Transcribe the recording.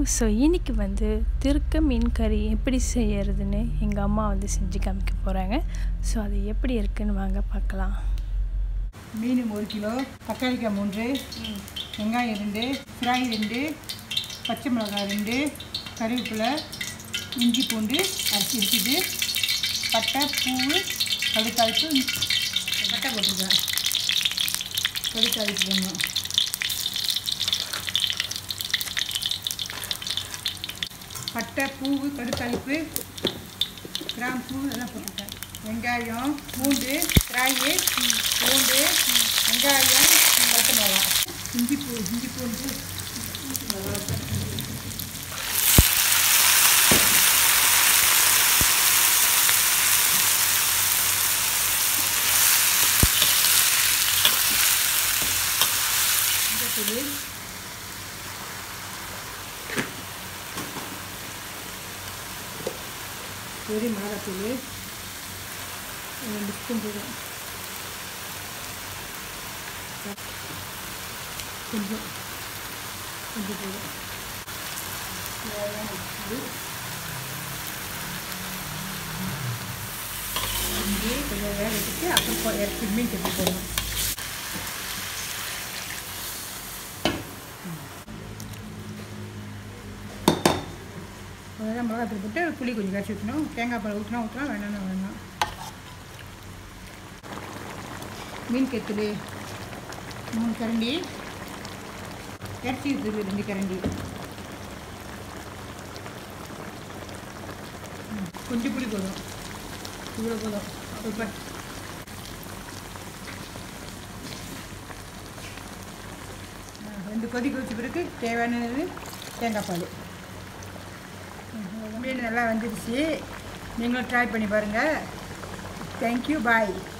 so இன்னைக்கு வந்து திருக்க மீன் கறி எப்படி செய்யறதுன்னு எங்கள் அம்மா வந்து செஞ்சு காமிக்க போகிறாங்க ஸோ அது எப்படி இருக்குன்னு வாங்க பார்க்கலாம் மீன் ஒரு கிலோ தக்காளிக்காய் மூன்று வெங்காயம் ரெண்டு ஃப்ராய் ரெண்டு பச்சை மிளகாய் ரெண்டு கருவேப்பிலை இஞ்சி பூண்டு அரிசி இருக்குது பட்டை பூவு கடுக்காய்ப்பு பட்டை போட்டுருக்கேன் கடுக்காய்ப்பு போடணும் பட்டை பூவு கடுக்காய்ப்பு கிராம்பூ எல்லாம் போட்டுருக்கேன் வெங்காயம் பூண்டு திராயி பூண்டு வெங்காயம் பச்சை மிளகா இஞ்சி பூ இஞ்சி பூண்டு மஞ்சத்தூள் பொரி மிளகாத்தூள் ரெண்டு ஸ்பூன் போதும் கொஞ்சம் கொஞ்சம் போதும் இது இங்கே கொஞ்சம் வேக வச்சுட்டு அப்புறம் போ- இறக்கி மீன் கட்டி போடணும் அதெல்லாம் மிளகாத்தூள் போட்டு புளி கொஞ்சம் கரைச்சி ஊற்றணும் தேங்காய் பால் ஊற்றினா ஊற்றலாம் வேணாம்னா வேணாம் மீன் கெத்தல் மூணு கரண்டி இறச்சி தூள் ரெண்டு கரண்டி ம், கொஞ்சம் புளி போதும் இவ்வளோ போதும் இப்போ ரெண்டு கொதிக்க வச்ச பிறகு தேவையானது தேங்காய் பால் மீன் நல்லா வந்துடுச்சு நீங்களும் ட்ரை பண்ணி பாருங்கள் தேங்க்யூ பாய்